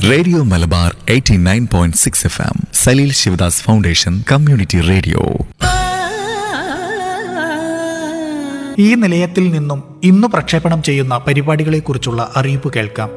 radio Malabar 89.6 point six F M Saleel Sivadas foundation community radio ഈ നിലയത്തിൽ നിന്നും ഇന്നു പ്രക്ഷേപണം ചെയ്യുന്ന പരിപാടികളെക്കുറിച്ചുള്ള അറിയിപ്പ് കേൾക്കാം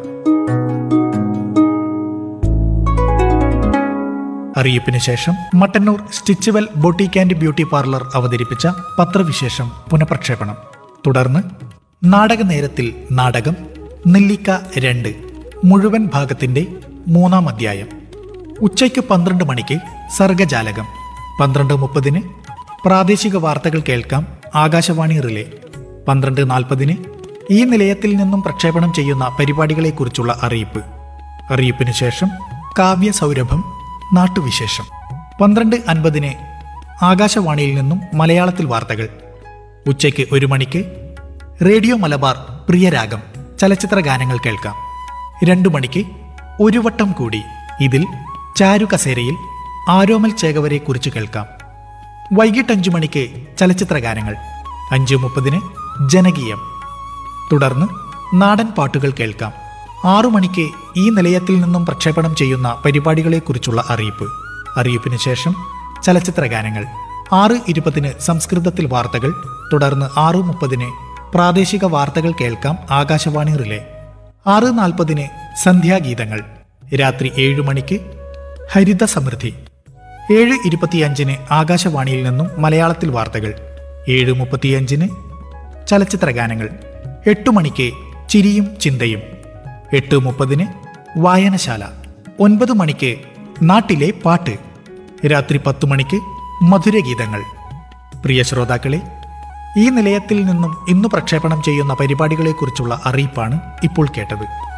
അറിയിപ്പിന് ശേഷം Mattannur Stitchual boutique and beauty parlour അവതരിപ്പിച്ച പത്രവിശേഷം പുനഃപ്രക്ഷേപണം തുടർന്ന് നാടക നേരത്തിൽ നാടകം നെല്ലിക്ക രണ്ട് മുഴുവൻ ഭാഗത്തിന്റെ മൂന്നാം അധ്യായം ഉച്ചയ്ക്ക് പന്ത്രണ്ട് മണിക്ക് സർഗജാലകം പന്ത്രണ്ട് മുപ്പതിന് പ്രാദേശിക വാർത്തകൾ കേൾക്കാം ആകാശവാണി റിലേ പന്ത്രണ്ട് നാൽപ്പതിന് ഈ നിലയത്തിൽ നിന്നും പ്രക്ഷേപണം ചെയ്യുന്ന പരിപാടികളെക്കുറിച്ചുള്ള അറിയിപ്പ് അറിയിപ്പിന് ശേഷം കാവ്യ സൗരഭം നാട്ടുവിശേഷം പന്ത്രണ്ട് അൻപതിന് ആകാശവാണിയിൽ നിന്നും മലയാളത്തിൽ വാർത്തകൾ ഉച്ചയ്ക്ക് ഒരു മണിക്ക് റേഡിയോ മലബാർ പ്രിയരാഗം ചലച്ചിത്ര ഗാനങ്ങൾ കേൾക്കാം രണ്ടു മണിക്ക് ഒരു വട്ടം കൂടി ഇതിൽ ചാരു കസേരയിൽ ആരോമൽ ചേകവരെ കുറിച്ച് കേൾക്കാം വൈകിട്ട് അഞ്ചു മണിക്ക് ചലച്ചിത്ര ഗാനങ്ങൾ അഞ്ചു മുപ്പതിന് ജനകീയം തുടർന്ന് നാടൻ പാട്ടുകൾ കേൾക്കാം ആറു മണിക്ക് ഈ നിലയത്തിൽ നിന്നും പ്രക്ഷേപണം ചെയ്യുന്ന പരിപാടികളെക്കുറിച്ചുള്ള അറിയിപ്പ് അറിയിപ്പിന് ശേഷം ചലച്ചിത്ര ഗാനങ്ങൾ ആറ് ഇരുപതിന് സംസ്കൃതത്തിൽ വാർത്തകൾ തുടർന്ന് ആറു മുപ്പതിന് പ്രാദേശിക വാർത്തകൾ കേൾക്കാം ആകാശവാണി റിലേ ആറ് നാൽപ്പതിന് സന്ധ്യാഗീതങ്ങൾ രാത്രി ഏഴു മണിക്ക് ഹരിത സമൃദ്ധി ഏഴ് ഇരുപത്തിയഞ്ചിന് ആകാശവാണിയിൽ നിന്നും മലയാളത്തിൽ വാർത്തകൾ ഏഴ് മുപ്പത്തിയഞ്ചിന് ചലച്ചിത്ര ഗാനങ്ങൾ എട്ടു മണിക്ക് ചിരിയും ചിന്തയും എട്ട് മുപ്പതിന് വായനശാല ഒൻപത് മണിക്ക് നാട്ടിലെ പാട്ട് രാത്രി പത്തു മണിക്ക് മധുരഗീതങ്ങൾ പ്രിയ ശ്രോതാക്കളെ ഈ നിലയത്തിൽ നിന്നും ഇന്ന് പ്രക്ഷേപണം ചെയ്യുന്ന പരിപാടികളെക്കുറിച്ചുള്ള അറിയിപ്പാണ് ഇപ്പോൾ കേട്ടത്